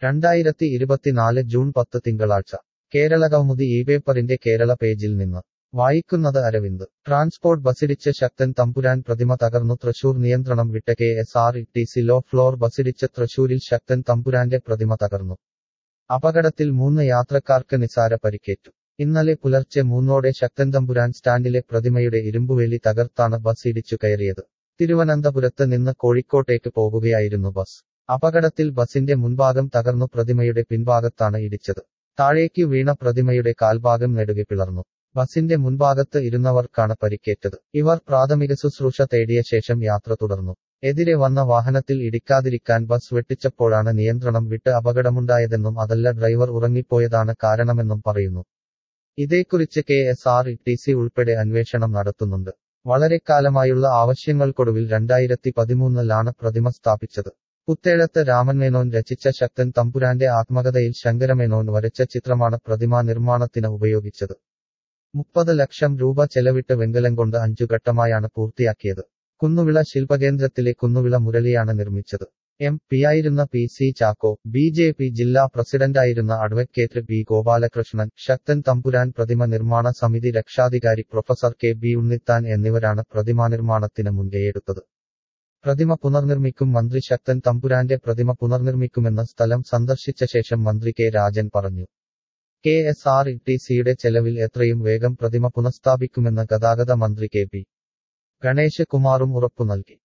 രണ്ടായിരത്തി ഇരുപത്തിനാല് ജൂൺ പത്ത് തിങ്കളാഴ്ച കേരളകൗമുദി ഈ പേപ്പറിന്റെ കേരള പേജിൽ നിന്ന് വായിക്കുന്നത് അരവിന്ദ് ട്രാൻസ്പോർട്ട് ബസിടിച്ച് ശക്തൻ തമ്പുരാൻ പ്രതിമ തകർന്നു തൃശൂർ നിയന്ത്രണം വിട്ട K S R T C low floor ബസിടിച്ച് തൃശൂരിൽ ശക്തൻ തമ്പുരാന്റെ പ്രതിമ തകർന്നു അപകടത്തിൽ മൂന്ന് യാത്രക്കാർക്ക് നിസാര പരിക്കേറ്റു ഇന്നലെ പുലർച്ചെ മൂന്നോടെ ശക്തൻ തമ്പുരാൻ സ്റ്റാൻഡിലെ പ്രതിമയുടെ ഇരുമ്പുവേലി തകർത്താണ് ബസ് ഇടിച്ചു കയറിയത് തിരുവനന്തപുരത്ത് നിന്ന് കോഴിക്കോട്ടേക്ക് പോകുകയായിരുന്നു ബസ് അപകടത്തിൽ ബസിന്റെ മുൻഭാഗം തകർന്നു പ്രതിമയുടെ പിൻഭാഗത്താണ് ഇടിച്ചത് താഴേക്ക് വീണ പ്രതിമയുടെ കാൽഭാഗം നെടുകെ പിളർന്നു ബസിന്റെ മുൻഭാഗത്ത് ഇരുന്നവർക്കാണ് പരിക്കേറ്റത് ഇവർ പ്രാഥമിക ശുശ്രൂഷ തേടിയ ശേഷം യാത്ര തുടർന്നു എതിരെ വന്ന വാഹനത്തിൽ ഇടിക്കാതിരിക്കാൻ ബസ് വെട്ടിച്ചപ്പോഴാണ് നിയന്ത്രണം വിട്ട് അപകടമുണ്ടായതെന്നും അതല്ല ഡ്രൈവർ ഉറങ്ങിപ്പോയതാണ് കാരണമെന്നും പറയുന്നു ഇതേക്കുറിച്ച് K S R T C ഉൾപ്പെടെ അന്വേഷണം നടത്തുന്നുണ്ട് വളരെക്കാലമായുള്ള ആവശ്യങ്ങൾക്കൊടുവിൽ രണ്ടായിരത്തി പതിമൂന്നിലാണ് പ്രതിമ സ്ഥാപിച്ചത് പുത്തേഴത്ത് രാമൻമേനോൻ രചിച്ച ശക്തൻ തമ്പുരാന്റെ ആത്മകഥയിൽ ശങ്കരമേനോൻ വരച്ച ചിത്രമാണ് പ്രതിമാ നിർമ്മാണത്തിന് ഉപയോഗിച്ചത് മുപ്പത് ലക്ഷം രൂപ ചെലവിട്ട് വെങ്കലം കൊണ്ട് അഞ്ചു ഘട്ടമായാണ് പൂർത്തിയാക്കിയത് കുന്നുവിള ശില്പകേന്ദ്രത്തിലെ കുന്നുവിള മുരളിയാണ് നിർമ്മിച്ചത് എം പിയായിരുന്ന P C Chacko B J P ജില്ലാ പ്രസിഡന്റായിരുന്ന അഡ്വക്കേറ്റ് ബി ഗോപാലകൃഷ്ണൻ ശക്തൻ തമ്പുരാൻ പ്രതിമ നിർമ്മാണ സമിതി രക്ഷാധികാരി പ്രൊഫസർ കെ ബി ഉണ്ണിത്താൻ എന്നിവരാണ് പ്രതിമാ നിർമ്മാണത്തിന് മുൻകൈയെടുത്തത് പ്രതിമ പുനർനിർമ്മിക്കും മന്ത്രി ശക്തൻ തമ്പുരാന്റെ പ്രതിമ പുനർനിർമ്മിക്കുമെന്ന് സ്ഥലം സന്ദർശിച്ച ശേഷം മന്ത്രി കെ രാജൻ പറഞ്ഞു കെ എസ് ആർ ടി സിയുടെ ചെലവിൽ എത്രയും വേഗം പ്രതിമ പുനഃസ്ഥാപിക്കുമെന്ന് ഗതാഗത മന്ത്രി കെ പി ഗണേശ് കുമാറും ഉറപ്പു നൽകി